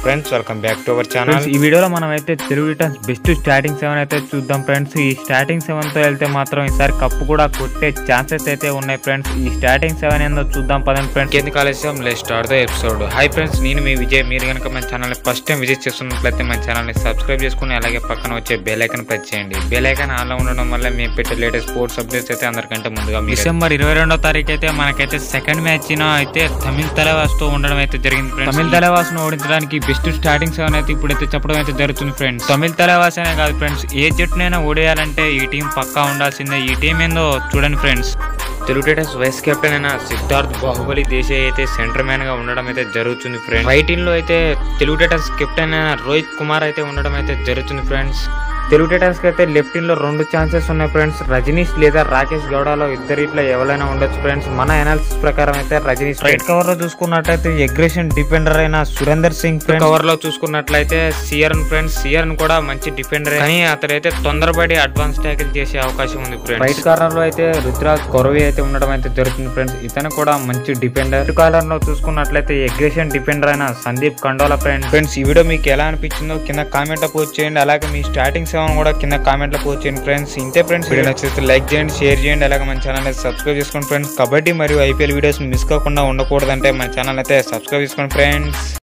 friends welcome back to our channel friends ఈ వీడియోలో మనం అయితే Telugu returns best starting seven అయితే చూద్దాం ఫ్రెండ్స్ ఈ స్టార్టింగ్ సెవెన్ తో వెళ్తే మాత్రం ఈసారి కప్పు కూడా కొట్టే ఛాన్సెస్ అయితే ఉన్నాయి ఫ్రెండ్స్ ఈ స్టార్టింగ్ సెవెన్ ఏందో చూద్దాం పదండి ఫ్రెండ్స్ ఇంకెందుకు ఆలస్యం let start the episode hi friends నేను మీ విజయ్ మీరు కనుక మన ఛానల్ ఫస్ట్ టైం విజిట్ చేస్తున్నట్లయితే మన ఛానల్ ని సబ్స్క్రైబ్ చేసుకుని అలాగే పక్కన వచ్చే బెల్ ఐకన్ ప్రెస్ చేయండి బెల్ ఐకన్ ఆన్లో ఉండడం వల్ల మేము పెట్టే లేటెస్ట్ స్పోర్ట్స్ అప్డేట్స్ అయితే అందరికంటే ముందుగా మీరు డిసెంబర్ ఇరవై రెండో తారీఖు అయితే మనకైతే సెకండ్ మ్యాచ్ అయితే తమిళ తలవాస్ తో ఉండడం అయితే జరిగింది ఫ్రెండ్స్ తమిళ తలవాస్ ను ఓడించడానికి బెస్ట్ స్టార్టింగ్ సెవెన్ అయితే ఇప్పుడైతే చెప్పడం అయితే జరుగుతుంది ఫ్రెండ్స్ తమిళ తలవాస్ అనే కాదు ఫ్రెండ్స్ ఏ జట్టునైనా ఓడేయాలంటే ఈ టీం పక్కా ఉండాల్సిందే ఈ టీం ఏందో చూడండి friends Telugu Titans vice captain అయిన సిద్ధార్థ్ బాహుబలి దేశాయ్ అయితే సెంటర్ మ్యాన్ గా ఉండడం అయితే జరుగుతుంది ఫ్రెండ్స్ వైట్ ఇన్ లో అయితే తెలుగు టైటన్స్ కెప్టెన్ అయిన రోహిత్ కుమార్ అయితే ఉండడం అయితే జరుగుతుంది ఫ్రెండ్స్ తెలుగు టైటన్స్ కి అయితే లెఫ్ట్ ఇన్ లో రెండు ఛాన్సెస్ ఉన్నాయి ఫ్రెండ్స్ రజనీష్ లేదా రాకేష్ గౌడలో ఇద్దరిట్లో ఎవరైనా ఉండొచ్చు ఫ్రెండ్స్ మన అనాలిసిస్ ప్రకారం అయితే రజనీష్ రైట్ కవర్ లో చూసుకున్నట్లయితే అగ్రెషన్ డిఫెండర్ అయిన సురేందర్ సింగ్ కవర్ లో చూసుకున్నట్లయితే సియరన్ ఫ్రెండ్స్ సియరన్ కూడా మంచి డిఫెండర్ కానీ అతడైతే తొందరపడి అడ్వాన్స్ ట్యాకిల్ చేసే అవకాశం ఉంది ఫ్రెండ్స్ రైట్ కార్నర్ లో అయితే రుద్రాజ్ కొరవి అయితే ఉండడం అయితే జరుగుతుంది ఫ్రెండ్స్ ఇతను కూడా మంచి డిఫెండర్ రైట్ కార్నర్ లో చూసుకున్నట్లయితే అగ్రెషన్ డిఫెండర్ అయిన సందీప్ కండోలా ఫ్రెండ్స్ ఫ్రెండ్స్ ఈ వీడియో మీకు ఎలా అనిపించిందో కింద కామెంట్ లో పోస్ట్ చేయండి అలాగే మీ స్టార్టింగ్ సెవెన్ కూడా కింద కామెంట్ లో పోస్ట్ చేయండి ఫ్రెండ్స్ ఇంతే ఫ్రెండ్స్ వీడియో నచ్చితే లైక్ చేయండి షేర్ చేయండి అలాగే మన ఛానల్ సబ్స్క్రైబ్ చేసుకోండి ఫ్రెండ్స్ కబడ్డీ మరియు ఐపీఎల్ వీడియోస్ మిస్ కాకుండా ఉండకూడదంటే మన ఛానల్ అయితే సబ్స్క్రైబ్ చేసుకోండి ఫ్రెండ్స్